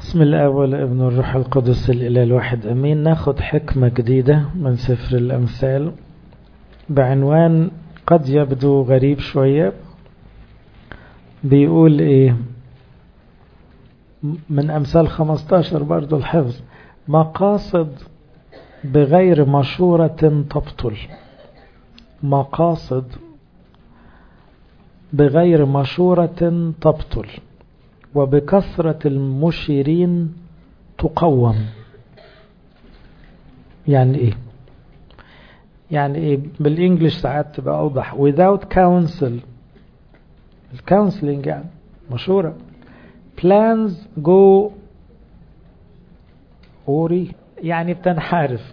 بسم الاب والابن والروح القدس الاله الواحد امين ناخد حكمه جديده من سفر الامثال بعنوان قد يبدو غريب شويه بيقول ايه من امثال 15 برضو الحفظ مقاصد بغير مشورة تبطل مقاصد بغير مشورة تبطل وبكثرة المشيرين تقوم يعني ايه يعني ايه بالانجلش ساعات تبقى اوضح without counsel الكونسلنج يعني مشورة plans go أوري يعني بتنحرف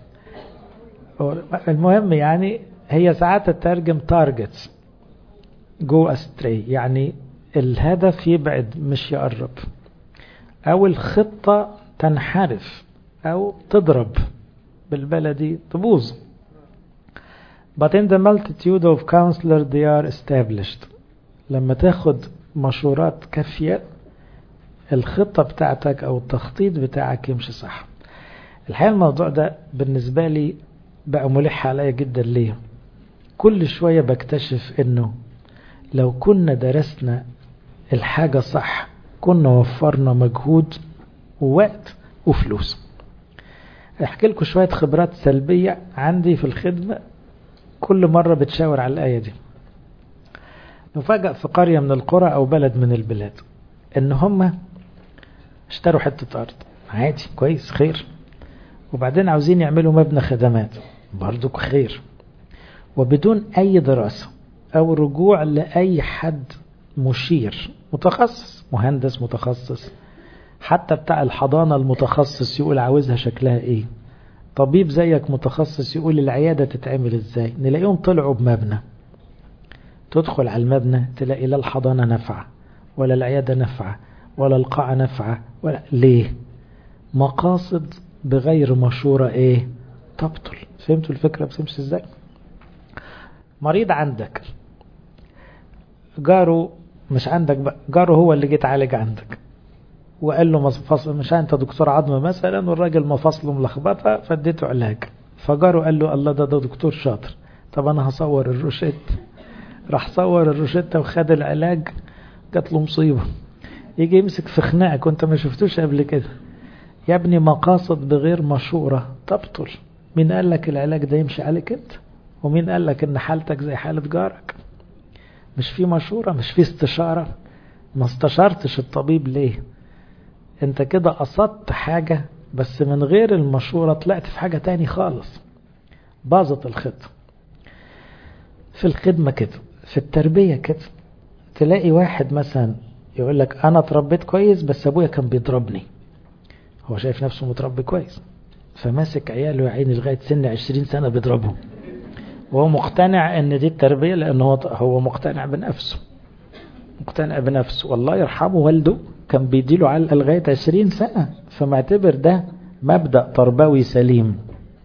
المهم يعني هي ساعات تترجم targets go astray يعني الهدف يبعد مش يقرب او الخطة تنحرف او تضرب بالبلدي تبوظ but in the multitude of counselors they are established لما تاخد مشورات كافية الخطة بتاعتك او التخطيط بتاعك يمشي صح الحقيقة الموضوع ده بالنسبة لي بقى ملح عليا جدا ليه كل شوية بكتشف انه لو كنا درسنا الحاجة صح كنا وفرنا مجهود ووقت وفلوس احكي لكم شوية خبرات سلبية عندي في الخدمة كل مرة بتشاور على الآية دي نفاجأ في قرية من القرى أو بلد من البلاد إن هم اشتروا حتة أرض عادي كويس خير وبعدين عاوزين يعملوا مبنى خدمات برضو خير وبدون أي دراسة أو رجوع لأي حد مشير متخصص مهندس متخصص حتى بتاع الحضانة المتخصص يقول عاوزها شكلها ايه طبيب زيك متخصص يقول العيادة تتعمل ازاي نلاقيهم طلعوا بمبنى تدخل على المبنى تلاقي لا الحضانة نفعة ولا العيادة نفعة ولا القاعة نفعة ولا ليه مقاصد بغير مشورة ايه تبطل فهمتوا الفكرة بتمشي ازاي مريض عندك جاره مش عندك بقى جاره هو اللي جيت عالج عندك وقال له مفصل مش انت دكتور عظم مثلا والراجل مفاصله ملخبطه فاديته علاج فجاره قال له الله ده ده دكتور شاطر طب انا هصور الروشيت راح صور الروشيتا وخد العلاج جات له مصيبه يجي يمسك في خناقك وانت ما شفتوش قبل كده يا ابني مقاصد بغير مشوره تبطل مين قال لك العلاج ده يمشي عليك انت ومين قال لك ان حالتك زي حاله جارك مش في مشورة مش في استشارة ما استشارتش الطبيب ليه انت كده قصدت حاجة بس من غير المشورة طلعت في حاجة تاني خالص باظت الخطة في الخدمة كده في التربية كده تلاقي واحد مثلا يقول لك انا اتربيت كويس بس ابويا كان بيضربني هو شايف نفسه متربي كويس فماسك عياله يا عيني لغاية سن عشرين سنة بيضربهم وهو مقتنع ان دي التربية لان هو هو مقتنع بنفسه مقتنع بنفسه والله يرحمه والده كان بيديله علقة لغاية 20 سنة فمعتبر ده مبدأ تربوي سليم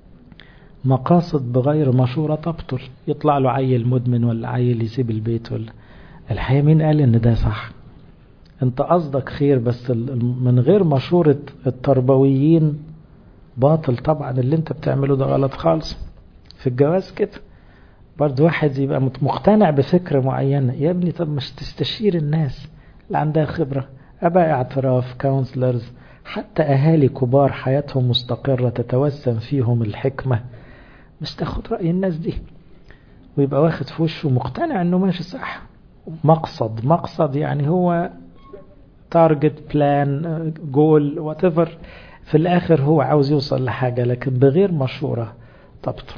مقاصد بغير مشورة تبطل يطلع له عيل مدمن ولا عيل يسيب البيت ولا الحقيقة مين قال ان ده صح انت قصدك خير بس من غير مشورة التربويين باطل طبعا اللي انت بتعمله ده غلط خالص في الجواز كده برضه واحد يبقى مقتنع بفكرة معينة يا ابني طب مش تستشير الناس اللي عندها خبرة أباء اعتراف كونسلرز حتى أهالي كبار حياتهم مستقرة تتوسم فيهم الحكمة مش تاخد رأي الناس دي ويبقى واخد في وشه مقتنع انه ماشي صح مقصد مقصد يعني هو تارجت بلان جول وات في الاخر هو عاوز يوصل لحاجة لكن بغير مشورة تبطل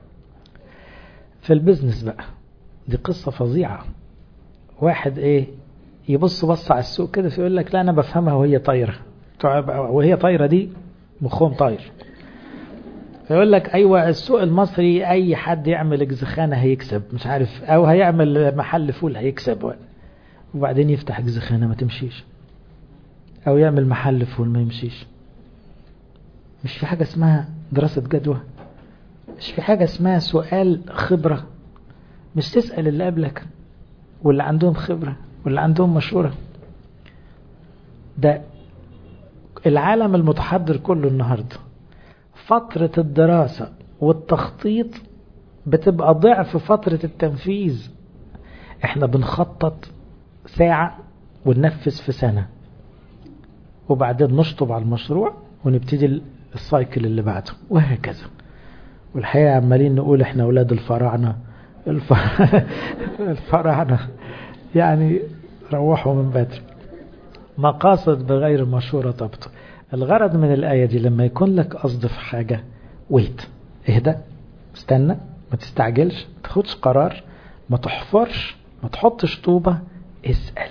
في البيزنس بقى دي قصة فظيعة واحد ايه يبص بص على السوق كده فيقول لك لا انا بفهمها وهي طايرة وهي طايرة دي مخهم طاير فيقول لك ايوه السوق المصري اي حد يعمل اجزخانة هيكسب مش عارف او هيعمل محل فول هيكسب وبعدين يفتح اجزخانة ما تمشيش او يعمل محل فول ما يمشيش مش في حاجة اسمها دراسة جدوى مش في حاجة اسمها سؤال خبرة مش تسأل اللي قبلك واللي عندهم خبرة واللي عندهم مشورة ده العالم المتحضر كله النهاردة فترة الدراسة والتخطيط بتبقى ضعف فترة التنفيذ احنا بنخطط ساعة وننفذ في سنة وبعدين نشطب على المشروع ونبتدي السايكل اللي بعده وهكذا والحقيقة عمالين نقول احنا اولاد الفراعنة الفراعنة يعني روحوا من بدري مقاصد بغير مشورة تبطل الغرض من الآية دي لما يكون لك قصد في حاجة ويت اهدى استنى ما تستعجلش ما تاخدش قرار ما تحفرش ما تحطش طوبة اسأل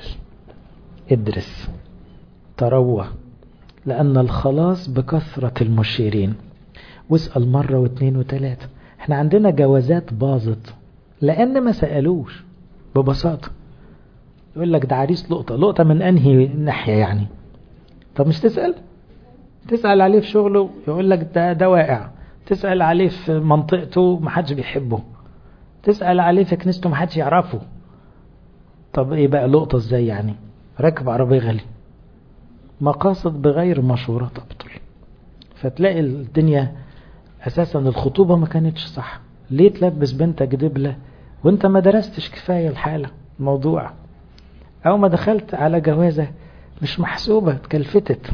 ادرس تروى لأن الخلاص بكثرة المشيرين واسأل مرة واثنين وثلاثة احنا عندنا جوازات باظت لأن ما سألوش ببساطة يقول لك ده عريس لقطة لقطة من أنهي ناحية يعني طب مش تسأل تسأل عليه في شغله يقول لك ده ده واقع تسأل عليه في منطقته محدش بيحبه تسأل عليه في كنيسته محدش يعرفه طب ايه بقى لقطة ازاي يعني راكب عربية غالي مقاصد بغير مشورة تبطل فتلاقي الدنيا اساسا الخطوبة ما كانتش صح ليه تلبس بنتك دبلة وانت ما درستش كفاية الحالة الموضوع او ما دخلت على جوازة مش محسوبة اتكلفتت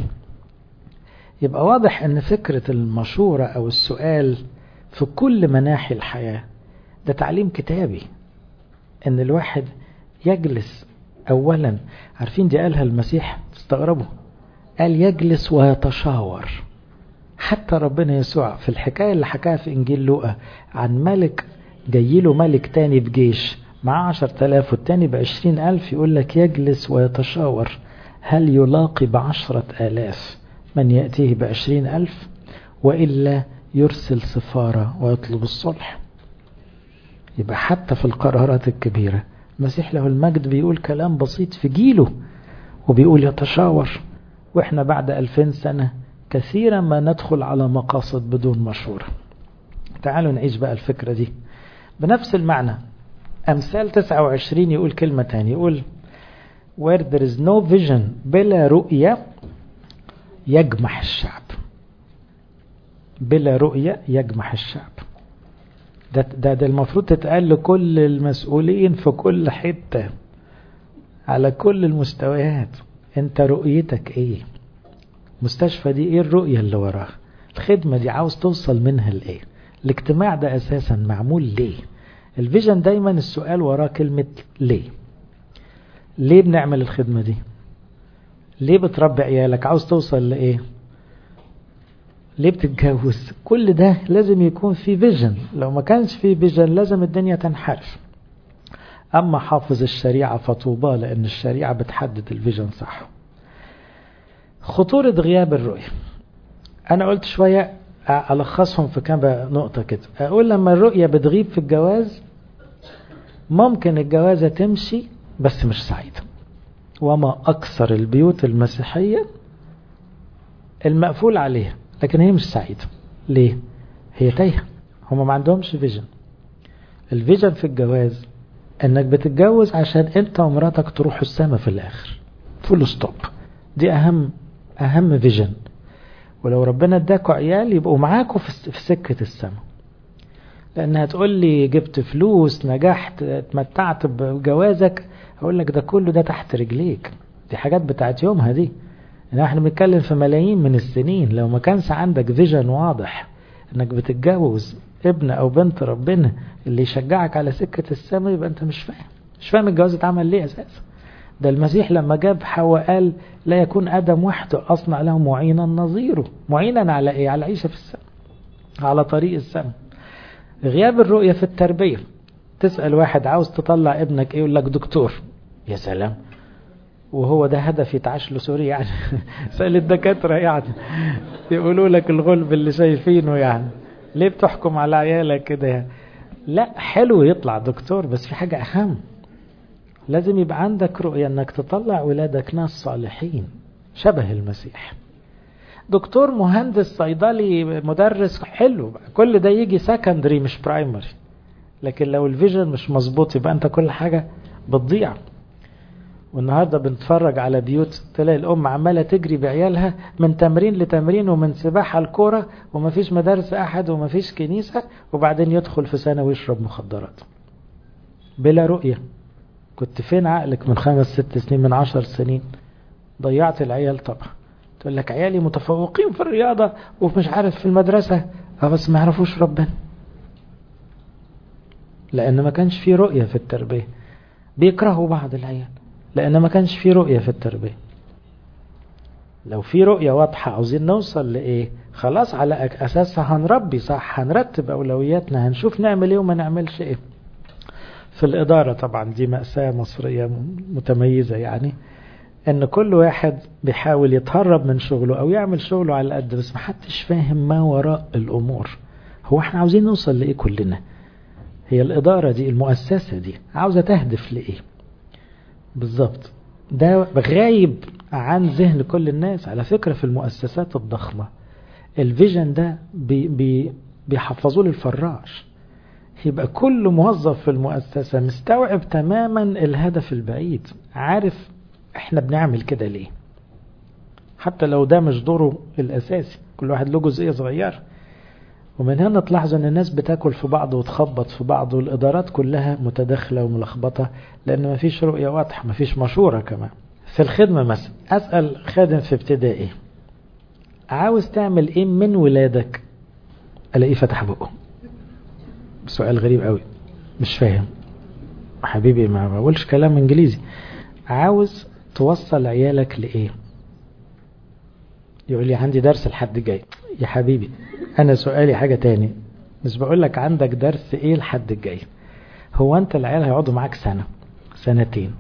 يبقى واضح ان فكرة المشورة او السؤال في كل مناحي الحياة ده تعليم كتابي ان الواحد يجلس اولا عارفين دي قالها المسيح تستغربوا قال يجلس ويتشاور حتى ربنا يسوع في الحكاية اللي حكاها في انجيل لوقا عن ملك جاي له ملك تاني بجيش معاه عشر تلاف والتاني بعشرين ألف يقول لك يجلس ويتشاور هل يلاقي بعشرة آلاف من يأتيه بعشرين ألف وإلا يرسل سفارة ويطلب الصلح يبقى حتى في القرارات الكبيرة المسيح له المجد بيقول كلام بسيط في جيله وبيقول يتشاور وإحنا بعد ألفين سنة كثيرا ما ندخل على مقاصد بدون مشورة تعالوا نعيش بقى الفكرة دي بنفس المعنى أمثال 29 يقول كلمة تانية يقول where there is no vision بلا رؤية يجمح الشعب بلا رؤية يجمح الشعب ده, ده, ده المفروض تتقال لكل المسؤولين في كل حتة على كل المستويات انت رؤيتك ايه مستشفى دي ايه الرؤية اللي وراها الخدمة دي عاوز توصل منها لايه الاجتماع ده اساسا معمول ليه الفيجن دايما السؤال وراه كلمة ليه ليه بنعمل الخدمة دي ليه بتربي عيالك عاوز توصل لإيه ليه بتتجوز كل ده لازم يكون في فيجن لو ما كانش في فيجن لازم الدنيا تنحرف أما حافظ الشريعة فطوبى لأن الشريعة بتحدد الفيجن صح خطورة غياب الرؤية أنا قلت شوية ألخصهم في كام نقطة كده أقول لما الرؤية بتغيب في الجواز ممكن الجوازة تمشي بس مش سعيدة وما أكثر البيوت المسيحية المقفول عليها لكن هي مش سعيدة ليه؟ هي تايهة هما ما عندهمش فيجن الفيجن في الجواز انك بتتجوز عشان انت ومراتك تروحوا السما في الاخر فول ستوب دي اهم اهم فيجن ولو ربنا اداكوا عيال يبقوا معاكوا في سكة السما لان هتقول لي جبت فلوس نجحت اتمتعت بجوازك هقول لك ده كله ده تحت رجليك دي حاجات بتاعت يومها دي ان احنا بنتكلم في ملايين من السنين لو ما كانش عندك فيجن واضح انك بتتجوز ابن او بنت ربنا اللي يشجعك على سكة السما يبقى انت مش فاهم مش فاهم الجواز اتعمل ليه اساسا ده المسيح لما جاب حواء قال لا يكون ادم وحده اصنع له معينا نظيره معينا على ايه على العيشه في السماء على طريق السماء غياب الرؤيه في التربيه تسال واحد عاوز تطلع ابنك ايه يقول لك دكتور يا سلام وهو ده هدف يتعاش له سوري يعني سأل الدكاترة يعني يقولوا لك الغلب اللي شايفينه يعني ليه بتحكم على عيالك كده يعني لا حلو يطلع دكتور بس في حاجة أهم لازم يبقى عندك رؤية انك تطلع ولادك ناس صالحين شبه المسيح دكتور مهندس صيدلي مدرس حلو كل ده يجي سكندري مش برايمري لكن لو الفيجن مش مظبوط يبقى انت كل حاجة بتضيع والنهاردة بنتفرج على بيوت تلاقي الأم عمالة تجري بعيالها من تمرين لتمرين ومن سباحة لكورة ومفيش مدارس أحد ومفيش كنيسة وبعدين يدخل في سنة ويشرب مخدرات بلا رؤية كنت فين عقلك من خمس ست سنين من عشر سنين ضيعت العيال طبعا تقول لك عيالي متفوقين في الرياضة ومش عارف في المدرسة اه بس ما يعرفوش ربنا لأن ما كانش في رؤية في التربية بيكرهوا بعض العيال لأن ما كانش في رؤية في التربية لو في رؤية واضحة عاوزين نوصل لإيه خلاص على أساسها هنربي صح هنرتب أولوياتنا هنشوف نعمل إيه وما نعملش إيه في الإدارة طبعا دي مأساة مصرية متميزة يعني ان كل واحد بيحاول يتهرب من شغله او يعمل شغله على قد بس محدش فاهم ما وراء الامور هو احنا عاوزين نوصل لايه كلنا هي الادارة دي المؤسسة دي عاوزة تهدف لايه بالظبط ده غايب عن ذهن كل الناس على فكرة في المؤسسات الضخمة الفيجن ده بي بي بيحفظوه للفراش يبقى كل موظف في المؤسسة مستوعب تماما الهدف البعيد عارف احنا بنعمل كده ليه حتى لو ده مش دوره الاساسي كل واحد له جزئيه صغيره ومن هنا تلاحظوا ان الناس بتاكل في بعض وتخبط في بعض والادارات كلها متداخله وملخبطه لان مفيش رؤيه واضحه مفيش مشوره كمان في الخدمه مثلا اسال خادم في ابتدائي عاوز تعمل ايه من ولادك الاقيه فتح بقه سؤال غريب قوي مش فاهم حبيبي ما بقولش كلام انجليزي عاوز توصل عيالك لإيه يقول لي عندي درس الحد الجاي يا حبيبي أنا سؤالي حاجة تاني مش بقول لك عندك درس إيه الحد الجاي هو أنت العيال هيقعدوا معاك سنة سنتين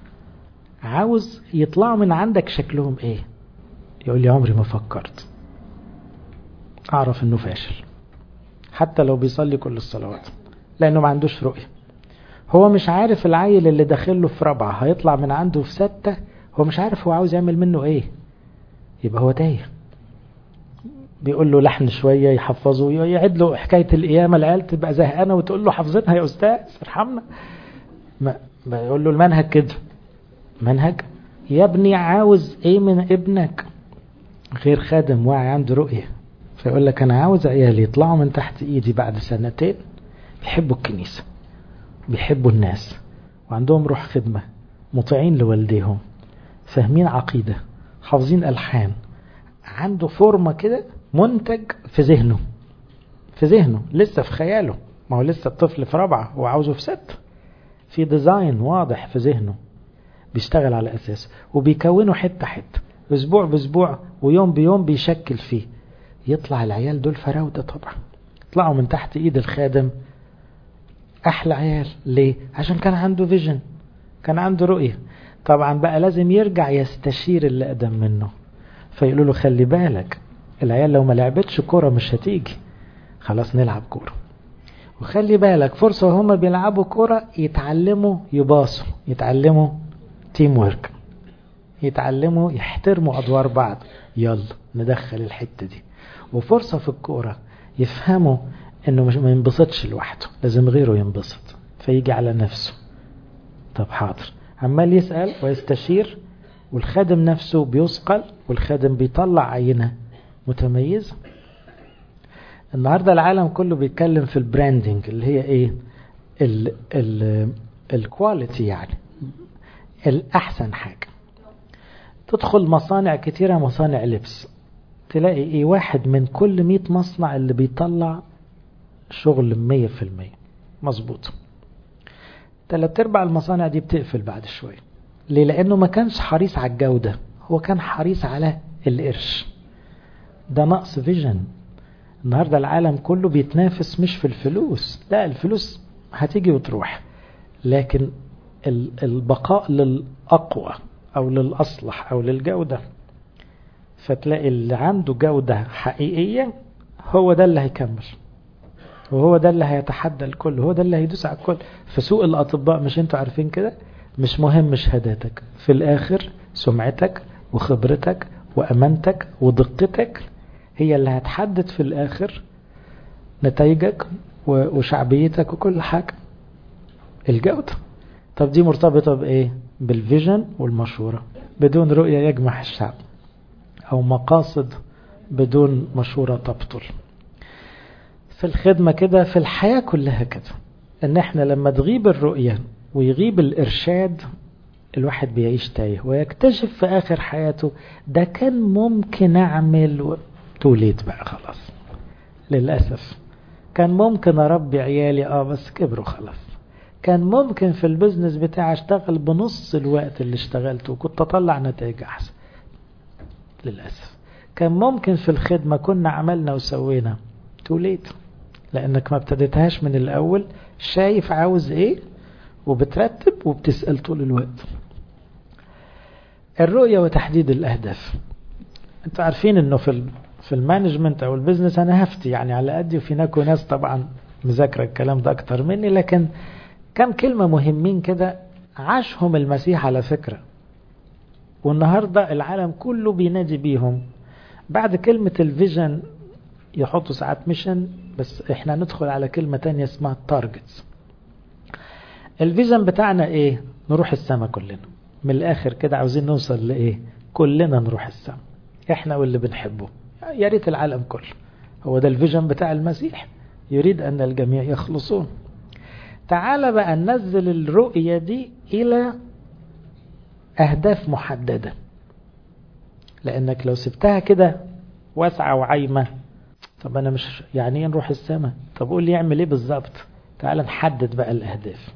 عاوز يطلعوا من عندك شكلهم إيه يقول لي عمري ما فكرت أعرف إنه فاشل حتى لو بيصلي كل الصلوات لأنه ما عندوش رؤية هو مش عارف العيل اللي داخله في رابعة هيطلع من عنده في ستة هو مش عارف هو عاوز يعمل منه ايه يبقى هو تايه بيقول له لحن شوية يحفظه يعد له حكاية القيامة العيال تبقى زهقانة وتقول له حافظينها يا أستاذ ارحمنا ما بيقول له المنهج كده منهج يا ابني عاوز ايه من ابنك غير خادم واعي عنده رؤية فيقول لك انا عاوز عيالي يطلعوا من تحت ايدي بعد سنتين بيحبوا الكنيسة بيحبوا الناس وعندهم روح خدمة مطيعين لوالديهم فاهمين عقيدة حافظين ألحان عنده فورمة كده منتج في ذهنه في ذهنه لسه في خياله ما هو لسه الطفل في رابعة وعاوزه في ست في ديزاين واضح في ذهنه بيشتغل على أساسه وبيكونه حتة حتة أسبوع بأسبوع ويوم بيوم بيشكل فيه يطلع العيال دول فراودة طبعا يطلعوا من تحت إيد الخادم أحلى عيال ليه؟ عشان كان عنده فيجن كان عنده رؤية طبعا بقى لازم يرجع يستشير اللي أقدم منه فيقولوا له خلي بالك العيال لو ما لعبتش كورة مش هتيجي خلاص نلعب كورة وخلي بالك فرصة وهم بيلعبوا كورة يتعلموا يباصوا يتعلموا تيم ورك يتعلموا يحترموا أدوار بعض يلا ندخل الحتة دي وفرصة في الكورة يفهموا انه مش ما ينبسطش لوحده لازم غيره ينبسط فيجي على نفسه طب حاضر عمال يسأل ويستشير والخادم نفسه بيثقل والخادم بيطلع عينة متميزة النهاردة العالم كله بيتكلم في البراندنج اللي هي ايه ال ال الكواليتي يعني الأحسن حاجة تدخل مصانع كتيرة مصانع لبس تلاقي ايه واحد من كل مئة مصنع اللي بيطلع شغل مية في المية مظبوط تلات ارباع المصانع دي بتقفل بعد شوية ليه لانه ما كانش حريص على الجودة هو كان حريص على القرش ده نقص فيجن النهاردة العالم كله بيتنافس مش في الفلوس لا الفلوس هتيجي وتروح لكن البقاء للأقوى أو للأصلح أو للجودة فتلاقي اللي عنده جودة حقيقية هو ده اللي هيكمل وهو ده اللي هيتحدى الكل هو ده اللي هيدوس على الكل في سوق الأطباء مش انتوا عارفين كده مش مهم شهاداتك في الآخر سمعتك وخبرتك وأمانتك ودقتك هي اللي هتحدد في الآخر نتائجك وشعبيتك وكل حاجة الجودة طب دي مرتبطة بإيه بالفيجن والمشورة بدون رؤية يجمع الشعب أو مقاصد بدون مشورة تبطل في الخدمة كده في الحياة كلها كده ان احنا لما تغيب الرؤية ويغيب الارشاد الواحد بيعيش تايه ويكتشف في اخر حياته ده كان ممكن اعمل و... توليت بقى خلاص للأسف كان ممكن اربي عيالي اه بس كبروا خلاص كان ممكن في البزنس بتاعي اشتغل بنص الوقت اللي اشتغلته وكنت اطلع نتائج احسن للأسف كان ممكن في الخدمة كنا عملنا وسوينا توليت لانك ما ابتديتهاش من الاول شايف عاوز ايه وبترتب وبتسأل طول الوقت الرؤية وتحديد الاهداف انتوا عارفين انه في في المانجمنت او البيزنس انا هفتي يعني على قدي وفي ناكو ناس طبعا مذاكره الكلام ده اكتر مني لكن كم كلمة مهمين كده عاشهم المسيح على فكرة والنهاردة العالم كله بينادي بيهم بعد كلمة الفيجن يحطوا ساعات ميشن بس احنا ندخل على كلمة تانية اسمها التارجتس الفيجن بتاعنا ايه نروح السما كلنا من الاخر كده عاوزين نوصل لايه كلنا نروح السما احنا واللي بنحبه يا ريت العالم كله هو ده الفيجن بتاع المسيح يريد ان الجميع يخلصون تعال بقى ننزل الرؤية دي الى اهداف محددة لانك لو سبتها كده واسعة وعايمة طب انا مش يعني ايه نروح السماء طب قول لي يعمل ايه بالظبط تعال نحدد بقى الاهداف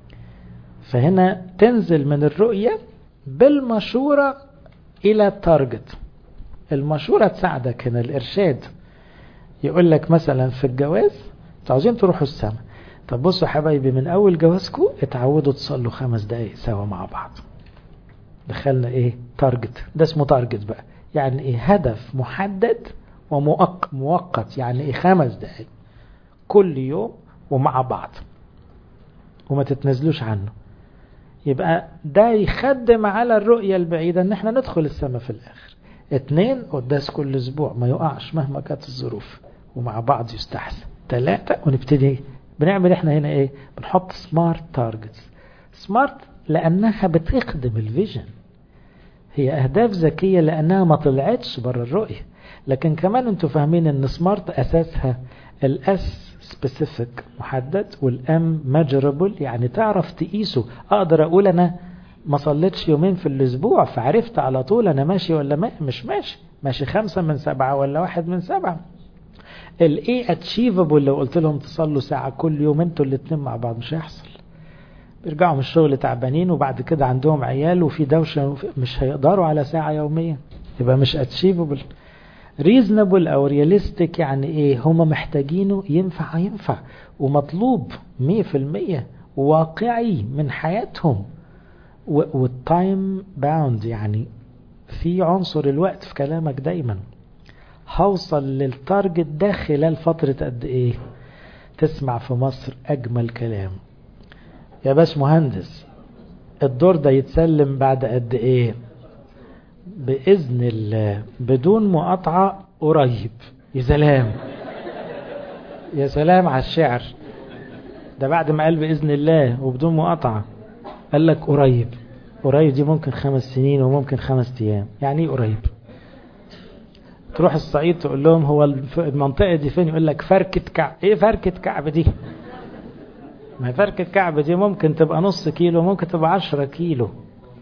فهنا تنزل من الرؤية بالمشورة الى التارجت المشورة تساعدك هنا الارشاد يقول لك مثلا في الجواز انتوا عاوزين تروحوا السماء طب بصوا حبايبي من اول جوازكم اتعودوا تصلوا خمس دقايق سوا مع بعض دخلنا ايه تارجت ده اسمه تارجت بقى يعني ايه هدف محدد ومؤقت مؤقت يعني ايه خمس دقايق كل يوم ومع بعض وما تتنزلوش عنه يبقى ده يخدم على الرؤية البعيدة ان احنا ندخل السماء في الاخر اتنين قداس كل اسبوع ما يقعش مهما كانت الظروف ومع بعض يستحسن ثلاثة ونبتدي بنعمل احنا هنا ايه بنحط سمارت تارجتس سمارت لانها بتخدم الفيجن هي اهداف ذكية لانها ما طلعتش بره الرؤية لكن كمان انتوا فاهمين ان سمارت اساسها الاس سبيسيفيك محدد والام ماجربل يعني تعرف تقيسه اقدر اقول انا ما صليتش يومين في الاسبوع فعرفت على طول انا ماشي ولا ما مش ماشي ماشي خمسة من سبعة ولا واحد من سبعة الايه اتشيفبل لو قلت لهم تصلوا ساعة كل يوم انتوا الاتنين مع بعض مش هيحصل بيرجعوا من الشغل تعبانين وبعد كده عندهم عيال وفي دوشة مش هيقدروا على ساعة يوميا يبقى مش اتشيفبل ريزنبل او رياليستيك يعني ايه هما محتاجينه ينفع ينفع ومطلوب مية في المية واقعي من حياتهم والتايم باوند يعني في عنصر الوقت في كلامك دايما هوصل للتارجت ده خلال فترة قد ايه تسمع في مصر اجمل كلام يا باش مهندس الدور ده يتسلم بعد قد ايه بإذن الله بدون مقاطعة قريب يا سلام يا سلام على الشعر ده بعد ما قال بإذن الله وبدون مقاطعة قال لك قريب قريب دي ممكن خمس سنين وممكن خمس أيام يعني ايه قريب تروح الصعيد تقول لهم هو المنطقة دي فين يقول لك فركة كعب ايه فركة كعب دي ما هي فركة كعب دي ممكن تبقى نص كيلو ممكن تبقى عشرة كيلو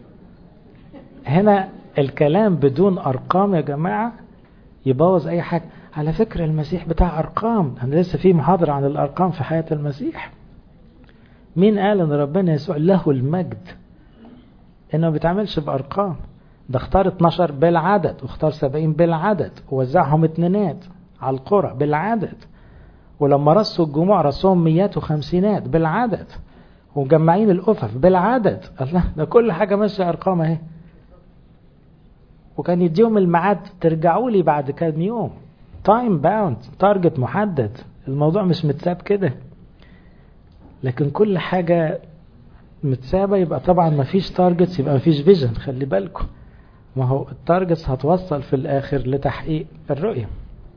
هنا الكلام بدون أرقام يا جماعة يبوظ أي حاجة على فكرة المسيح بتاع أرقام أنا لسه في محاضرة عن الأرقام في حياة المسيح مين قال أن ربنا يسوع له المجد إنه ما بيتعملش بأرقام ده اختار 12 بالعدد واختار 70 بالعدد ووزعهم اتنينات على القرى بالعدد ولما رصوا الجموع رصوهم ميات وخمسينات بالعدد ومجمعين الأفف بالعدد الله ده كل حاجة ماشية أرقام اهي وكان يديهم الميعاد ترجعوا لي بعد كام يوم تايم باوند تارجت محدد الموضوع مش متساب كده لكن كل حاجة متسابة يبقى طبعا ما فيش تارجتس يبقى ما فيش فيجن خلي بالكم ما هو التارجتس هتوصل في الآخر لتحقيق الرؤية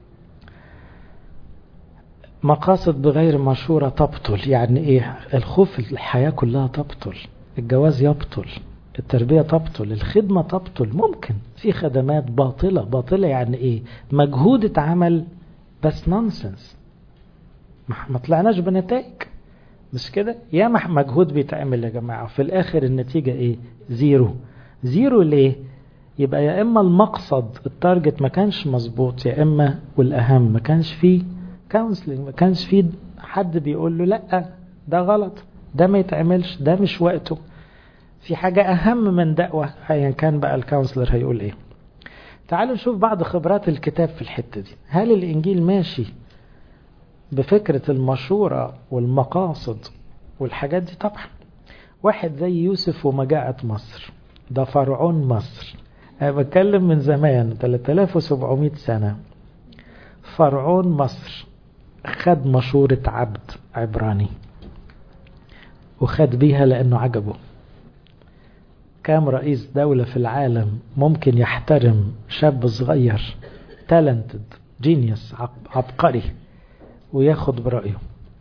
مقاصد بغير مشورة تبطل يعني ايه الخوف الحياة كلها تبطل الجواز يبطل التربية تبطل الخدمة تبطل ممكن في خدمات باطلة باطلة يعني ايه مجهود اتعمل بس نونسنس ما طلعناش بنتائج مش كده يا مجهود بيتعمل يا جماعة في الاخر النتيجة ايه زيرو زيرو ليه يبقى يا اما المقصد التارجت ما كانش مظبوط يا اما والاهم ما كانش فيه كونسلنج ما كانش فيه حد بيقول له لا ده غلط ده ما يتعملش ده مش وقته في حاجة أهم من دعوة أيا كان بقى الكونسلر هيقول إيه تعالوا نشوف بعض خبرات الكتاب في الحتة دي هل الإنجيل ماشي بفكرة المشورة والمقاصد والحاجات دي طبعا واحد زي يوسف ومجاعة مصر ده فرعون مصر أنا بتكلم من زمان 3700 سنة فرعون مصر خد مشورة عبد عبراني وخد بيها لأنه عجبه كام رئيس دولة في العالم ممكن يحترم شاب صغير تالنتد جينيوس عبقري وياخد برأيه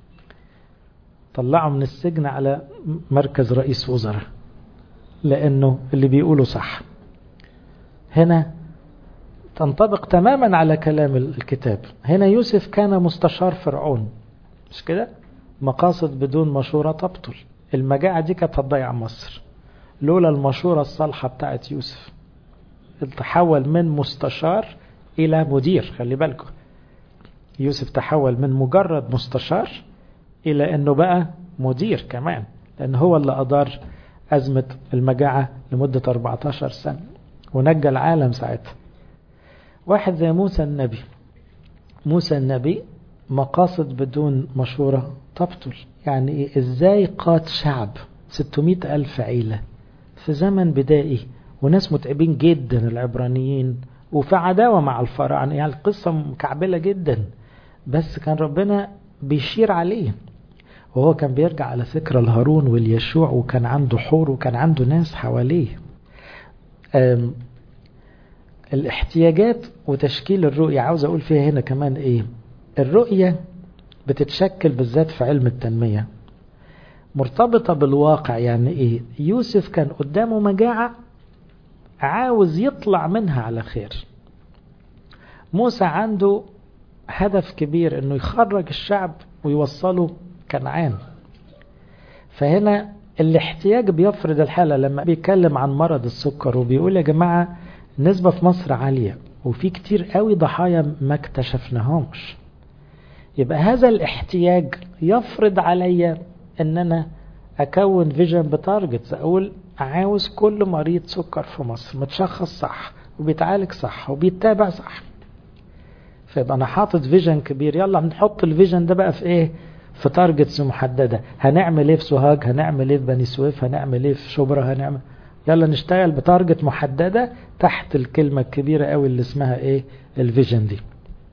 طلعه من السجن على مركز رئيس وزراء لأنه اللي بيقوله صح هنا تنطبق تماما على كلام الكتاب هنا يوسف كان مستشار فرعون مش كده مقاصد بدون مشورة تبطل المجاعة دي كانت هتضيع مصر لولا المشورة الصالحة بتاعت يوسف تحول من مستشار إلى مدير خلي بالكم يوسف تحول من مجرد مستشار إلى أنه بقى مدير كمان لأن هو اللي أدار أزمة المجاعة لمدة 14 سنة ونجى العالم ساعتها واحد زي موسى النبي موسى النبي مقاصد بدون مشورة تبطل يعني إيه إزاي قاد شعب 600 ألف عيلة في زمن بدائي وناس متعبين جدا العبرانيين وفي عداوة مع الفراعنة يعني القصة مكعبلة جدا بس كان ربنا بيشير عليه وهو كان بيرجع على فكرة الهارون واليشوع وكان عنده حور وكان عنده ناس حواليه الاحتياجات وتشكيل الرؤية عاوز أقول فيها هنا كمان إيه الرؤية بتتشكل بالذات في علم التنمية مرتبطة بالواقع يعني إيه يوسف كان قدامه مجاعة عاوز يطلع منها على خير موسى عنده هدف كبير انه يخرج الشعب ويوصله كنعان فهنا الاحتياج بيفرض الحالة لما بيتكلم عن مرض السكر وبيقول يا جماعة نسبة في مصر عالية وفي كتير قوي ضحايا ما اكتشفناهمش يبقى هذا الاحتياج يفرض عليا ان انا اكون فيجن بتارجتس اقول عاوز كل مريض سكر في مصر متشخص صح وبيتعالج صح وبيتابع صح فيبقى انا حاطط فيجن كبير يلا نحط الفيجن ده بقى في ايه في تارجتس محدده هنعمل ايه في سوهاج هنعمل ايه في بني سويف هنعمل ايه في شبرا هنعمل يلا نشتغل بتارجت محدده تحت الكلمه الكبيره قوي اللي اسمها ايه الفيجن دي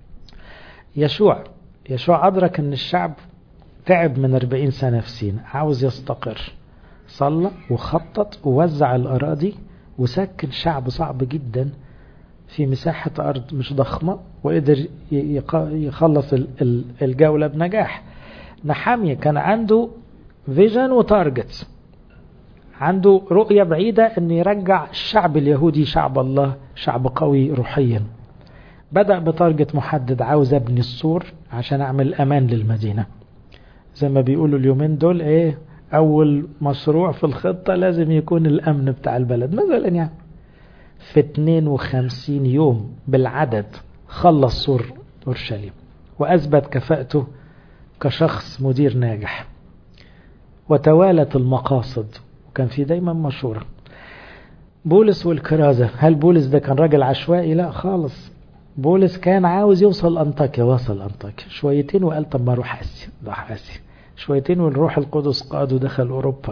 يشوع يشوع ادرك ان الشعب تعب من 40 سنه في سينا عاوز يستقر صلى وخطط ووزع الاراضي وسكن شعب صعب جدا في مساحة أرض مش ضخمة وقدر يخلص الجولة بنجاح نحامية كان عنده فيجن وتارجت عنده رؤية بعيدة أن يرجع الشعب اليهودي شعب الله شعب قوي روحيا بدأ بتارجت محدد عاوز أبني السور عشان أعمل أمان للمدينة زي ما بيقولوا اليومين دول إيه أول مشروع في الخطة لازم يكون الأمن بتاع البلد مثلا يعني في 52 يوم بالعدد خلص سور أورشليم وأثبت كفاءته كشخص مدير ناجح وتوالت المقاصد وكان في دايما مشورة بولس والكرازة هل بولس ده كان راجل عشوائي لا خالص بولس كان عاوز يوصل أنطاكيا وصل أنطاكيا شويتين وقال طب ما اروح آسيا راح آسيا شويتين والروح القدس قاد ودخل أوروبا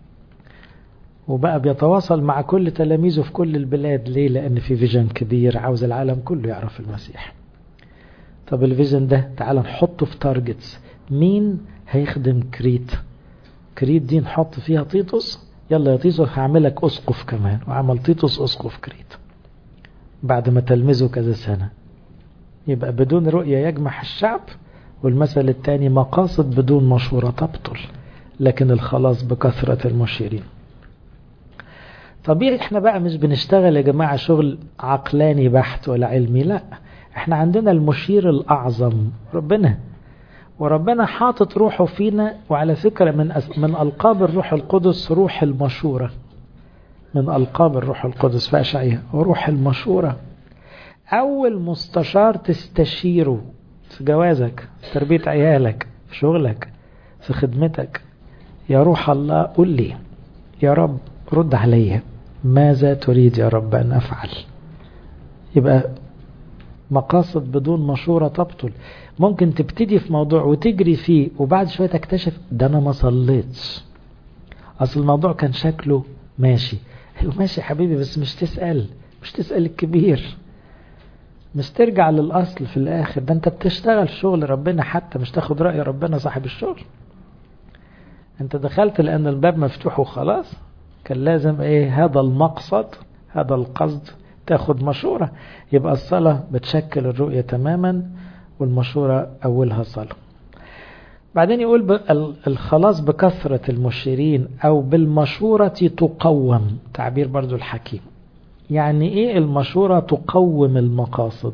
وبقى بيتواصل مع كل تلاميذه في كل البلاد ليه لأن في فيجن كبير عاوز العالم كله يعرف المسيح طب الفيجن ده تعال نحطه في تارجتس مين هيخدم كريت كريت دي نحط فيها تيتوس يلا يا تيتوس هعملك أسقف كمان وعمل تيتوس أسقف كريت بعد ما تلمذه كذا سنة يبقى بدون رؤية يجمع الشعب والمثل الثاني مقاصد بدون مشورة تبطل لكن الخلاص بكثرة المشيرين طبيعي احنا بقى مش بنشتغل يا جماعة شغل عقلاني بحت ولا علمي لا احنا عندنا المشير الأعظم ربنا وربنا حاطط روحه فينا وعلى فكرة من أس... من ألقاب الروح القدس روح المشورة من ألقاب الروح القدس في أشعية وروح المشورة أول مستشار تستشيره في جوازك في تربية عيالك في شغلك في خدمتك يا روح الله قل لي يا رب رد عليا ماذا تريد يا رب أن أفعل يبقى مقاصد بدون مشورة تبطل ممكن تبتدي في موضوع وتجري فيه وبعد شوية تكتشف ده أنا ما صليتش أصل الموضوع كان شكله ماشي ماشي حبيبي بس مش تسأل مش تسأل الكبير مش ترجع للأصل في الآخر ده أنت بتشتغل شغل ربنا حتى مش تاخد رأي ربنا صاحب الشغل أنت دخلت لأن الباب مفتوح وخلاص كان لازم إيه هذا المقصد هذا القصد تاخد مشورة يبقى الصلاة بتشكل الرؤية تماما والمشورة أولها صلاة بعدين يقول الخلاص بكثرة المشيرين أو بالمشورة تقوم تعبير برضو الحكيم يعني إيه المشورة تقوم المقاصد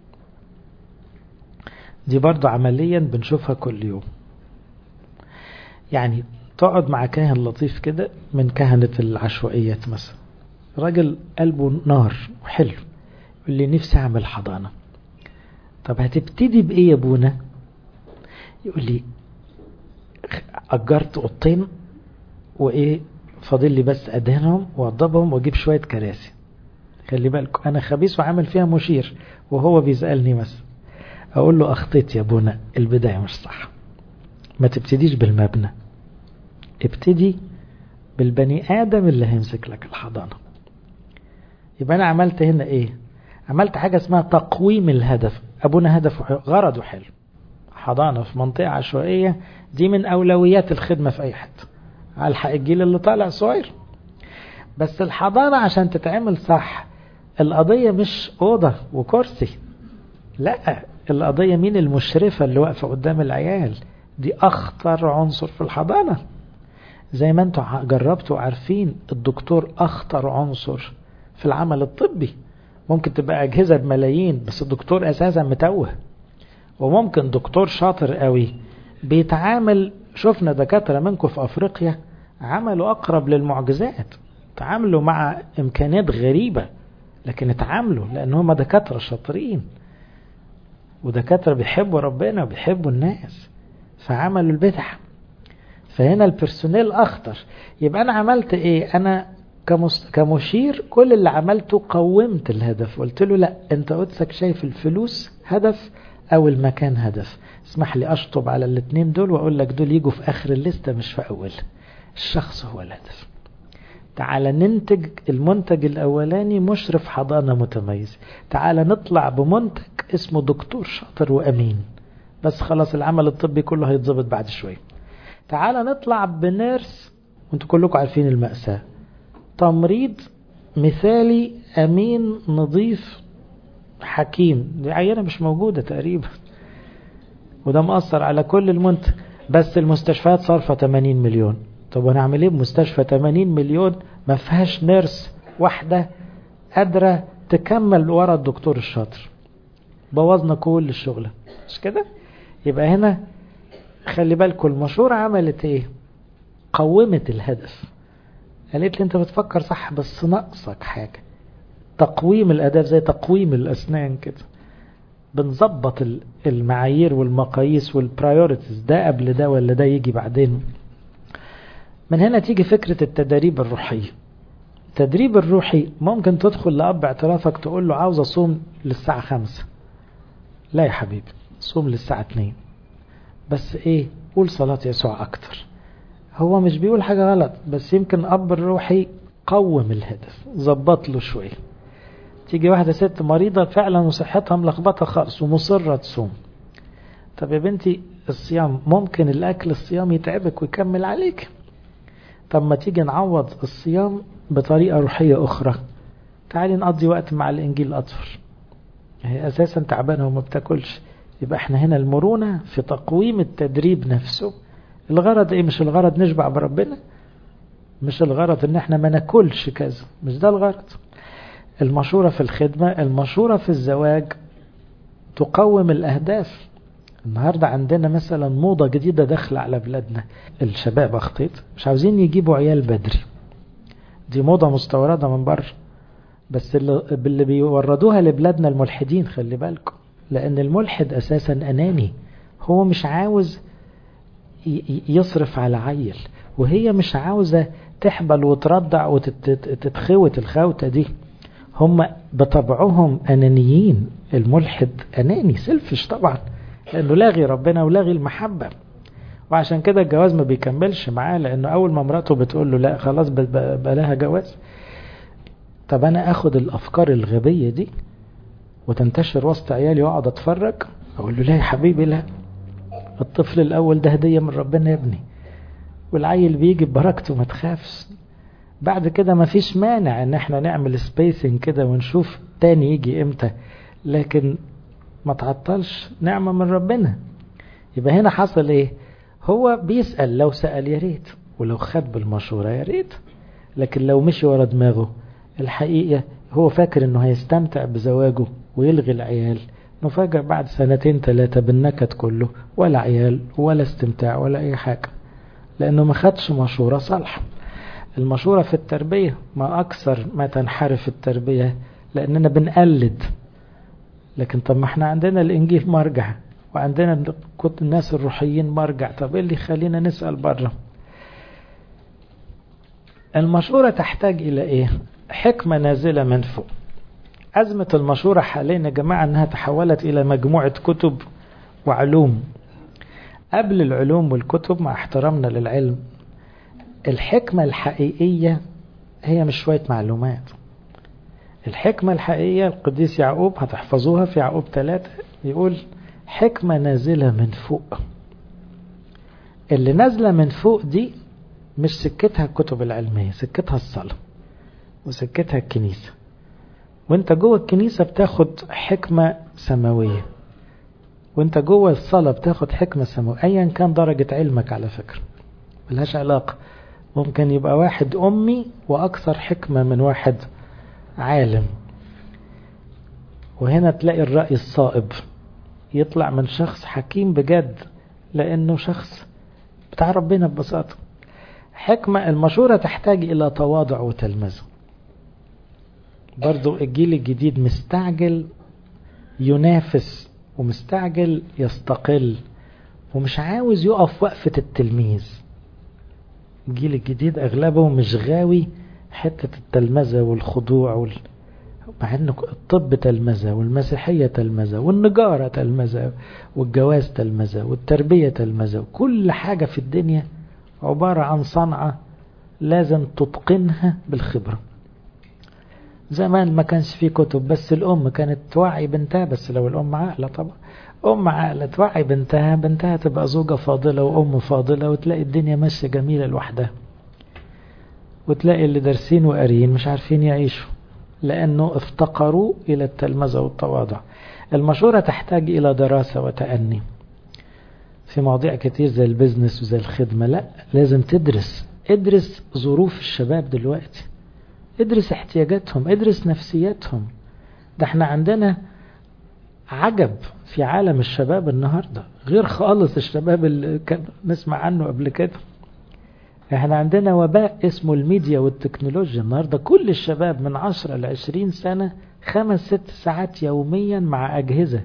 دي برضو عمليا بنشوفها كل يوم يعني تقعد مع كاهن لطيف كده من كهنة العشوائيات مثلا راجل قلبه نار وحلو يقول لي نفسي أعمل حضانة طب هتبتدي بإيه يا ابونا يقول لي أجرت أوضتين وإيه فاضل لي بس أدهنهم وأوضبهم وأجيب شوية كراسي خلي بالك أنا خبيث وعامل فيها مشير وهو بيسألني مثلا أقول له أخطيت يا ابونا البداية مش صح ما تبتديش بالمبنى ابتدي بالبني آدم اللي هيمسك لك الحضانة يبقى أنا عملت هنا إيه عملت حاجة اسمها تقويم الهدف أبونا هدفه غرضه حلو حضانة في منطقة عشوائية دي من أولويات الخدمة في أي حتة على الحق الجيل اللي طالع صغير بس الحضانة عشان تتعمل صح القضية مش أوضة وكرسي لا القضية مين المشرفة اللي واقفة قدام العيال دي أخطر عنصر في الحضانة زي ما انتوا جربتوا عارفين الدكتور أخطر عنصر في العمل الطبي ممكن تبقى أجهزة بملايين بس الدكتور أساسا متوه وممكن دكتور شاطر قوي بيتعامل شفنا دكاترة منكم في أفريقيا عملوا أقرب للمعجزات تعاملوا مع إمكانيات غريبة لكن اتعاملوا لأن هم دكاترة شاطرين ودكاترة بيحبوا ربنا وبيحبوا الناس فعملوا البدع فهنا البرسونيل أخطر يبقى أنا عملت إيه أنا كمشير كل اللي عملته قومت الهدف قلت له لا انت قدسك شايف الفلوس هدف او المكان هدف اسمح لي اشطب على الاثنين دول واقول لك دول يجوا في اخر الليسته مش في اول الشخص هو الهدف تعال ننتج المنتج الاولاني مشرف حضانه متميز تعال نطلع بمنتج اسمه دكتور شاطر وامين بس خلاص العمل الطبي كله هيتظبط بعد شويه تعال نطلع بنيرس وانتوا كلكم عارفين المأساة تمريض مثالي أمين نظيف حكيم دي عينة مش موجودة تقريبا وده مأثر على كل المنتج بس المستشفيات صارفة 80 مليون طب وانا اعمل ايه بمستشفى 80 مليون ما فيهاش نيرس واحدة قادرة تكمل ورا الدكتور الشاطر بوظنا كل الشغلة مش كده يبقى هنا خلي بالكم المشورة عملت ايه قومت الهدف قالت لي انت بتفكر صح بس ناقصك حاجة تقويم الأداة زي تقويم الأسنان كده بنظبط المعايير والمقاييس والبرايورتيز ده قبل ده ولا ده يجي بعدين من هنا تيجي فكرة التدريب الروحية التدريب الروحي ممكن تدخل لأب اعترافك تقول له عاوز أصوم للساعة خمسة لا يا حبيبي صوم للساعة اتنين بس ايه قول صلاة يسوع أكتر هو مش بيقول حاجة غلط بس يمكن أب الروحي قوم الهدف ظبط له شوية تيجي واحدة ست مريضة فعلا وصحتها ملخبطة خالص ومصرة تصوم طب يا بنتي الصيام ممكن الأكل الصيام يتعبك ويكمل عليك طب ما تيجي نعوض الصيام بطريقة روحية أخرى تعالي نقضي وقت مع الإنجيل أطفال هي أساسا تعبانة وما بتاكلش يبقى احنا هنا المرونة في تقويم التدريب نفسه الغرض ايه مش الغرض نشبع بربنا مش الغرض ان احنا ما ناكلش كذا مش ده الغرض المشورة في الخدمة المشورة في الزواج تقوم الأهداف النهاردة عندنا مثلا موضة جديدة داخلة على بلادنا الشباب أخطيت مش عاوزين يجيبوا عيال بدري دي موضة مستوردة من بره بس اللي, اللي بيوردوها لبلادنا الملحدين خلي بالكم لأن الملحد أساسا أناني هو مش عاوز يصرف على عيل وهي مش عاوزة تحبل وترضع وتتخوت الخوتة دي هم بطبعهم أنانيين الملحد أناني سلفش طبعا لأنه لاغي ربنا ولاغي المحبة وعشان كده الجواز ما بيكملش معاه لأنه أول ما مراته بتقول له لا خلاص بلاها جواز طب أنا أخد الأفكار الغبية دي وتنتشر وسط عيالي وأقعد أتفرج أقول له لا يا حبيبي لا الطفل الأول ده هدية من ربنا يا ابني والعيل بيجي ببركته ما تخافش بعد كده ما فيش مانع ان احنا نعمل سبيسنج كده ونشوف تاني يجي امتى لكن ما تعطلش نعمة من ربنا يبقى هنا حصل ايه هو بيسأل لو سأل يا ريت ولو خد بالمشورة يا ريت لكن لو مشي ورا دماغه الحقيقة هو فاكر انه هيستمتع بزواجه ويلغي العيال نفاجأ بعد سنتين ثلاثة بالنكد كله ولا عيال ولا استمتاع ولا اي حاجة لانه ما خدش مشورة صالحة المشورة في التربية ما أكثر ما تنحرف التربية لأننا بنقلد لكن طب ما احنا عندنا الإنجيل مرجع وعندنا الناس الروحيين مرجع طب ايه اللي يخلينا نسأل بره المشورة تحتاج إلى إيه حكمة نازلة من فوق أزمة المشورة حاليا يا جماعة أنها تحولت إلى مجموعة كتب وعلوم قبل العلوم والكتب مع احترامنا للعلم الحكمة الحقيقية هي مش شوية معلومات الحكمة الحقيقية القديس يعقوب هتحفظوها في يعقوب ثلاثة يقول حكمة نازلة من فوق اللي نازلة من فوق دي مش سكتها الكتب العلمية سكتها الصلاة وسكتها الكنيسة وانت جوه الكنيسة بتاخد حكمة سماوية وانت جوه الصلاة بتاخد حكمة سماوية ايا كان درجة علمك على فكرة ملهاش علاقة ممكن يبقى واحد أمي وأكثر حكمة من واحد عالم وهنا تلاقي الرأي الصائب يطلع من شخص حكيم بجد لأنه شخص بتاع ربنا ببساطة حكمة المشورة تحتاج إلى تواضع وتلمذة برضو الجيل الجديد مستعجل ينافس ومستعجل يستقل ومش عاوز يقف وقفة التلميذ الجيل الجديد أغلبه مش غاوي حتة التلمذة والخضوع وال... مع أن الطب تلمذة والمسيحية تلمذة والنجارة تلمذة والجواز تلمذة والتربية تلمذة وكل حاجة في الدنيا عبارة عن صنعة لازم تتقنها بالخبرة زمان ما كانش فيه كتب بس الأم كانت توعي بنتها بس لو الأم عاقلة طبعا أم عاقلة توعي بنتها بنتها تبقى زوجة فاضلة وأم فاضلة وتلاقي الدنيا ماشية جميلة لوحدها وتلاقي اللي دارسين وقاريين مش عارفين يعيشوا لأنه افتقروا إلى التلمذة والتواضع المشورة تحتاج إلى دراسة وتأني في مواضيع كتير زي البزنس وزي الخدمة لا لازم تدرس ادرس ظروف الشباب دلوقتي ادرس احتياجاتهم ادرس نفسياتهم ده احنا عندنا عجب في عالم الشباب النهاردة غير خالص الشباب اللي كان نسمع عنه قبل كده احنا عندنا وباء اسمه الميديا والتكنولوجيا النهاردة كل الشباب من عشرة لعشرين سنة خمس ست ساعات يوميا مع أجهزة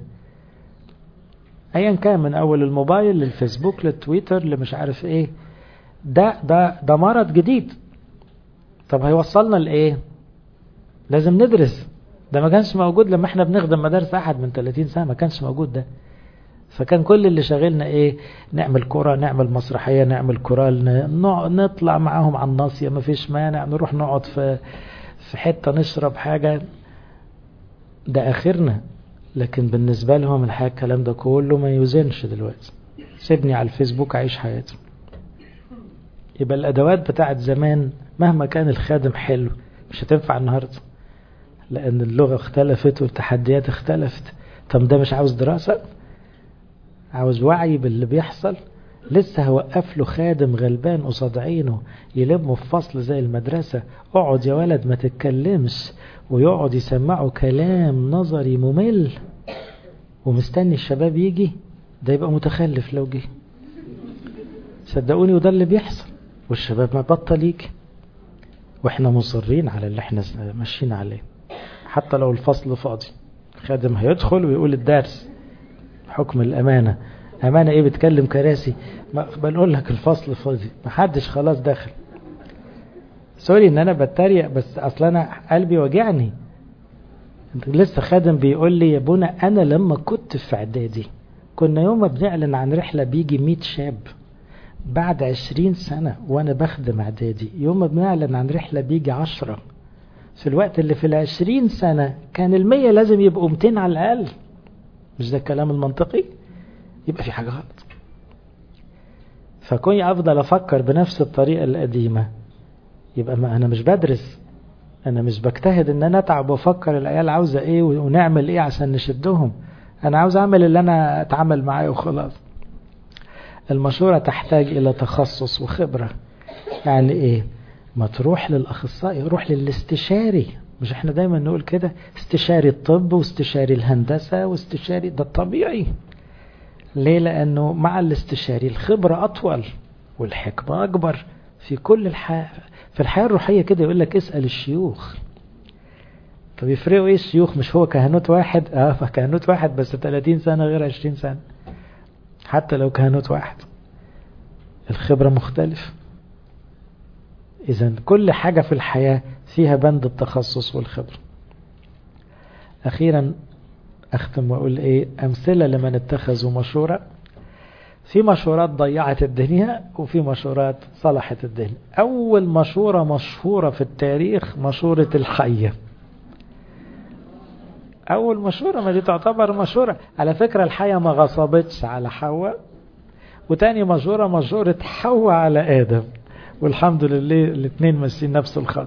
ايا كان من اول الموبايل للفيسبوك للتويتر لمش عارف ايه ده ده ده مرض جديد طب هيوصلنا لايه لازم ندرس ده ما كانش موجود لما احنا بنخدم مدارس احد من 30 سنه ما كانش موجود ده فكان كل اللي شاغلنا ايه نعمل كرة نعمل مسرحية نعمل كورال نطلع معاهم على الناصية ما فيش مانع نروح نقعد في في حتة نشرب حاجة ده اخرنا لكن بالنسبة لهم الحياة الكلام ده كله ما يوزنش دلوقتي سيبني على الفيسبوك عيش حياتي يبقى الادوات بتاعت زمان مهما كان الخادم حلو مش هتنفع النهارده لان اللغه اختلفت والتحديات اختلفت طب ده مش عاوز دراسه عاوز وعي باللي بيحصل لسه هوقف له خادم غلبان قصاد عينه يلمه في فصل زي المدرسة اقعد يا ولد ما تتكلمش ويقعد يسمعه كلام نظري ممل ومستني الشباب يجي ده يبقى متخلف لو جه صدقوني وده اللي بيحصل والشباب ما بطل يجي واحنا مصرين على اللي احنا ماشيين عليه حتى لو الفصل فاضي خادم هيدخل ويقول الدرس حكم الامانه امانه ايه بتكلم كراسي بنقول لك الفصل فاضي محدش خلاص داخل سوري ان انا بتريق بس اصل انا قلبي وجعني لسه خادم بيقول لي يا ابونا انا لما كنت في اعدادي كنا يوم ما بنعلن عن رحله بيجي 100 شاب بعد 20 سنه وانا بخدم اعدادي يوم ما بنعلن عن رحله بيجي 10 في الوقت اللي في العشرين سنة كان المية لازم يبقوا 200 على الأقل مش ده الكلام المنطقي يبقى في حاجة غلط فكوني أفضل أفكر بنفس الطريقة القديمة يبقى ما أنا مش بدرس أنا مش بجتهد إن أنا أتعب وأفكر العيال عاوزة إيه ونعمل إيه عشان نشدهم أنا عاوز أعمل اللي أنا أتعامل معاه وخلاص المشورة تحتاج إلى تخصص وخبرة يعني إيه ما تروح للأخصائي روح للاستشاري مش احنا دايما نقول كده استشاري الطب واستشاري الهندسة واستشاري ده الطبيعي ليه لأنه مع الاستشاري الخبرة أطول والحكمة أكبر في كل الحياة في الحياة الروحية كده يقول لك اسأل الشيوخ طب يفرقوا ايه الشيوخ مش هو كهنوت واحد اه كهنوت واحد بس 30 سنة غير 20 سنة حتى لو كهنوت واحد الخبرة مختلفة إذا كل حاجة في الحياة فيها بند التخصص والخبرة أخيرا أختم وأقول إيه أمثلة لمن اتخذوا مشورة في مشورات ضيعت الدنيا وفي مشورات صلحت الدنيا أول مشورة مشهورة في التاريخ مشورة الحية أول مشورة ما دي تعتبر مشورة على فكرة الحية ما غصبتش على حواء وتاني مشورة مشورة حواء على آدم والحمد لله الاثنين ماشيين نفس الخط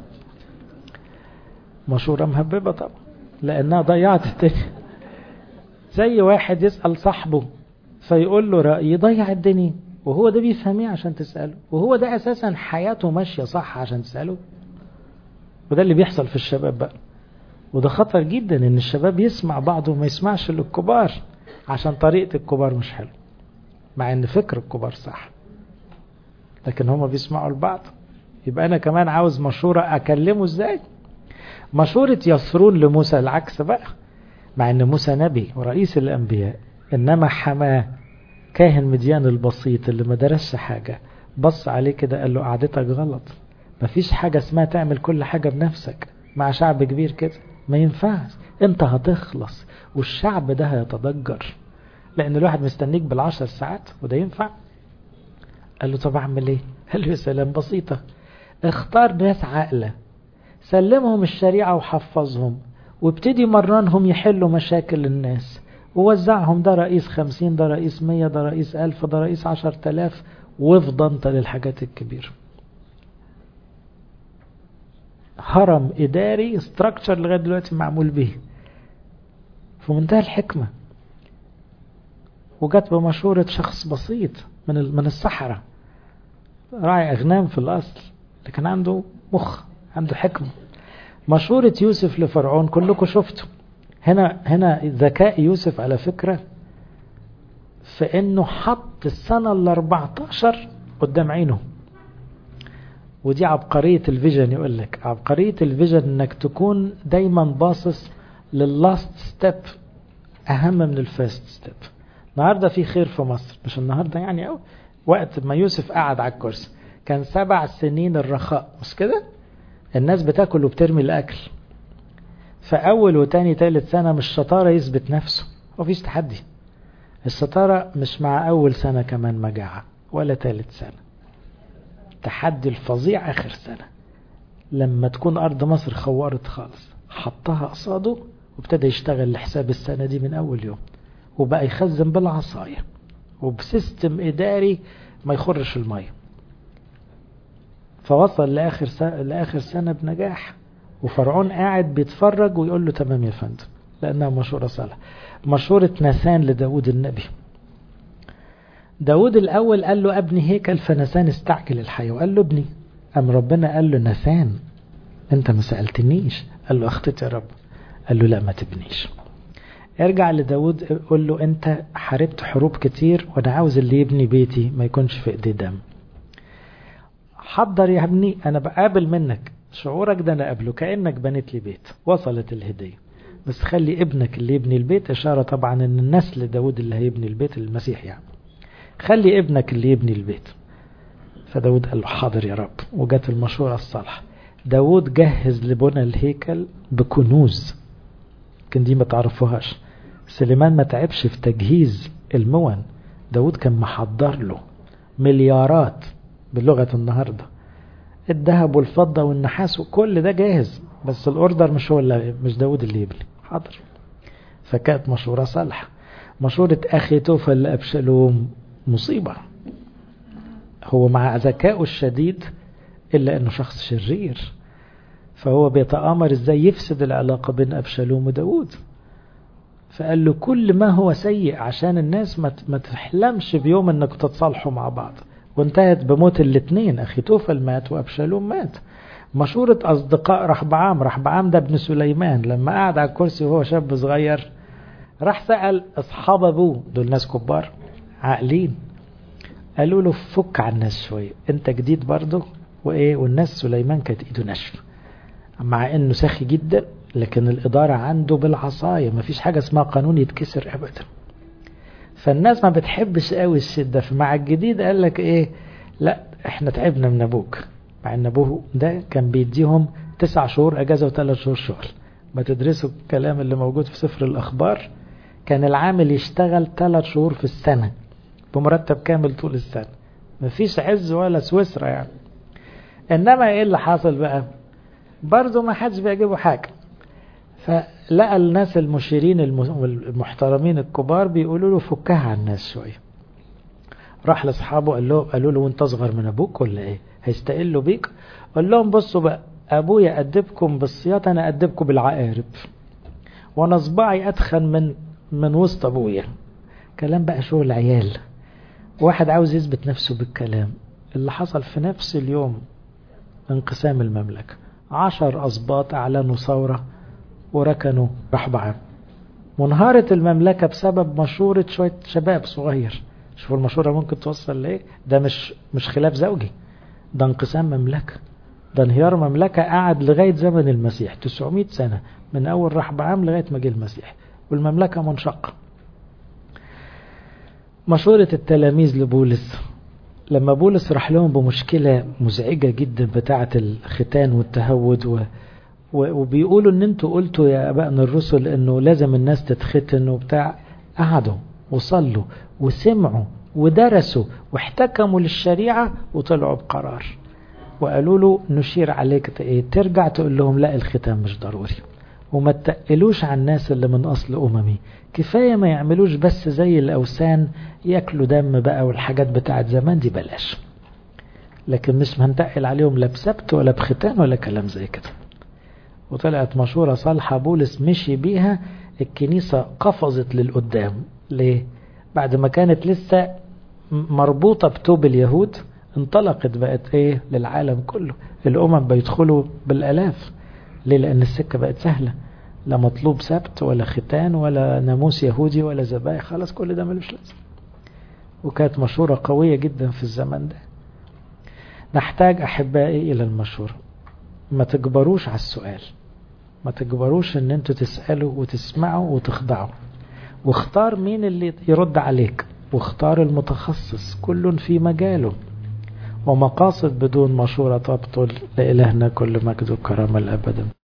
مشورة مهببة طبعا لأنها ضيعت الدنيا زي واحد يسأل صاحبه فيقول له رأي يضيع الدنيا وهو ده بيفهميه عشان تسأله وهو ده أساسا حياته ماشية صح عشان تسأله وده اللي بيحصل في الشباب بقى وده خطر جدا ان الشباب يسمع بعضه وما يسمعش للكبار عشان طريقة الكبار مش حلو مع ان فكر الكبار صح لكن هما بيسمعوا لبعض يبقى انا كمان عاوز مشورة اكلمه ازاي مشورة يسرون لموسى العكس بقى مع ان موسى نبي ورئيس الانبياء انما حماه كاهن مديان البسيط اللي ما درسش حاجة بص عليه كده قال له قعدتك غلط مفيش حاجة اسمها تعمل كل حاجة بنفسك مع شعب كبير كده ما ينفعش انت هتخلص والشعب ده هيتضجر لان الواحد مستنيك بالعشر ساعات وده ينفع قال له طب اعمل ايه قال له يا سلام بسيطة اختار ناس عاقلة سلمهم الشريعة وحفظهم وابتدي مرنهم يحلوا مشاكل الناس ووزعهم ده رئيس خمسين ده رئيس مية ده رئيس ألف ده رئيس عشر تلاف وافضى انت للحاجات الكبيرة هرم إداري استراكشر لغاية دلوقتي معمول به في منتهى الحكمة وجت بمشورة شخص بسيط من من الصحراء راعي أغنام في الأصل لكن عنده مخ عنده حكمة مشورة يوسف لفرعون كلكم شفتوا هنا هنا ذكاء يوسف على فكرة في انه حط السنة ال 14 قدام عينه ودي عبقرية الفيجن يقول لك عبقرية الفيجن انك تكون دايما باصص لللاست ستيب اهم من الفيرست ستيب النهاردة في خير في مصر مش النهاردة يعني أو وقت ما يوسف قعد على الكرسي كان سبع سنين الرخاء مش كده الناس بتاكل وبترمي الاكل فاول وتاني تالت سنة مش شطارة يثبت نفسه مفيش تحدي الشطارة مش مع اول سنة كمان مجاعة ولا تالت سنة التحدي الفظيع اخر سنة لما تكون ارض مصر خوارت خالص حطها قصاده وابتدى يشتغل لحساب السنة دي من اول يوم وبقى يخزن بالعصاية وبسيستم اداري ما يخرش المية فوصل لاخر سنة, لاخر سنة بنجاح وفرعون قاعد بيتفرج ويقول له تمام يا فندم لانها مشورة صالحة مشورة نسان لداود النبي داود الأول قال له أبني هيكل فنسان استعجل الحياة وقال له ابني أم ربنا قال له نسان أنت ما سألتنيش قال له أخطيت يا رب قال له لا ما تبنيش ارجع لداود قول له أنت حاربت حروب كتير وأنا عاوز اللي يبني بيتي ما يكونش في إيدي دم حضر يا ابني أنا بقابل منك شعورك ده أنا قبله كأنك بنيت لي بيت وصلت الهدية بس خلي ابنك اللي يبني البيت إشارة طبعا أن النسل داود اللي هيبني البيت المسيح يعني خلي ابنك اللي يبني البيت فداود قال له حاضر يا رب وجت المشورة الصالحة داود جهز لبنى الهيكل بكنوز كان دي ما تعرفوهاش سليمان ما تعبش في تجهيز المون داود كان محضر له مليارات بلغة النهاردة الذهب والفضة والنحاس وكل ده جاهز بس الاوردر مش هو اللي مش داود اللي يبني حاضر فكانت مشورة صالحة مشورة أخي توفل لأبشالوم مصيبة هو مع ذكائه الشديد إلا أنه شخص شرير فهو بيتآمر إزاي يفسد العلاقة بين أبشالوم وداود فقال له كل ما هو سيء عشان الناس ما تحلمش بيوم أنك تتصالحوا مع بعض وانتهت بموت الاثنين أخي توفل مات وأبشالوم مات مشورة أصدقاء رحبعام رحبعام ده ابن سليمان لما قعد على الكرسي وهو شاب صغير راح سأل أصحاب أبوه دول ناس كبار عاقلين قالوا له فك على الناس شوية انت جديد برضه وايه والناس سليمان كانت ايده ناشفه مع انه سخي جدا لكن الادارة عنده بالعصاية مفيش حاجة اسمها قانون يتكسر ابدا فالناس ما بتحبش قوي الشدة فمع الجديد قال لك ايه لا احنا تعبنا من ابوك مع ان ابوه ده كان بيديهم تسع شهور اجازة وثلاث شهور شغل ما تدرسوا الكلام اللي موجود في سفر الاخبار كان العامل يشتغل ثلاث شهور في السنة بمرتب كامل طول السنة مفيش عز ولا سويسرا يعني انما ايه اللي حاصل بقى برضه ما حدش بيعجبه حاجة فلقى الناس المشيرين المحترمين الكبار بيقولوا له فكها على الناس شوية راح لاصحابه قال له قالوا له وانت اصغر من ابوك ولا ايه هيستقلوا بيك قال لهم بصوا بقى ابويا ادبكم بالسياط انا ادبكم بالعقارب وانا صباعي اتخن من من وسط ابويا كلام بقى شغل عيال واحد عاوز يثبت نفسه بالكلام اللي حصل في نفس اليوم انقسام المملكة عشر أسباط أعلنوا ثورة وركنوا رحبعام منهارة المملكة بسبب مشورة شوية شباب صغير شوفوا المشورة ممكن توصل لإيه ده مش مش خلاف زوجي ده انقسام مملكة ده انهيار مملكة قعد لغاية زمن المسيح 900 سنة من أول رحبعام لغاية ما جه المسيح والمملكة منشقة مشورة التلاميذ لبولس لما بولس راح لهم بمشكلة مزعجة جدا بتاعة الختان والتهود و... و... وبيقولوا ان انتوا قلتوا يا ابائنا الرسل انه لازم الناس تتختن وبتاع قعدوا وصلوا وسمعوا ودرسوا واحتكموا للشريعة وطلعوا بقرار وقالوا له نشير عليك ايه ترجع تقول لهم لا الختان مش ضروري وما تقلوش على الناس اللي من أصل أممي كفاية ما يعملوش بس زي الأوثان ياكلوا دم بقى والحاجات بتاعت زمان دي بلاش لكن مش هنتقل عليهم لا بسبت ولا بختان ولا كلام زي كده وطلعت مشورة صالحة بولس مشي بيها الكنيسة قفزت للقدام ليه؟ بعد ما كانت لسه مربوطة بتوب اليهود انطلقت بقت ايه للعالم كله الأمم بيدخلوا بالآلاف ليه لأن السكة بقت سهلة لا مطلوب سبت ولا ختان ولا ناموس يهودي ولا ذبائح خلاص كل ده ملوش لازمه وكانت مشورة قوية جدا في الزمن ده نحتاج أحبائي إلى المشورة ما تجبروش على السؤال ما تجبروش ان انتوا تسألوا وتسمعوا وتخضعوا واختار مين اللي يرد عليك واختار المتخصص كل في مجاله ومقاصد بدون مشورة تبطل لإلهنا كل مجد وكرامة الأبد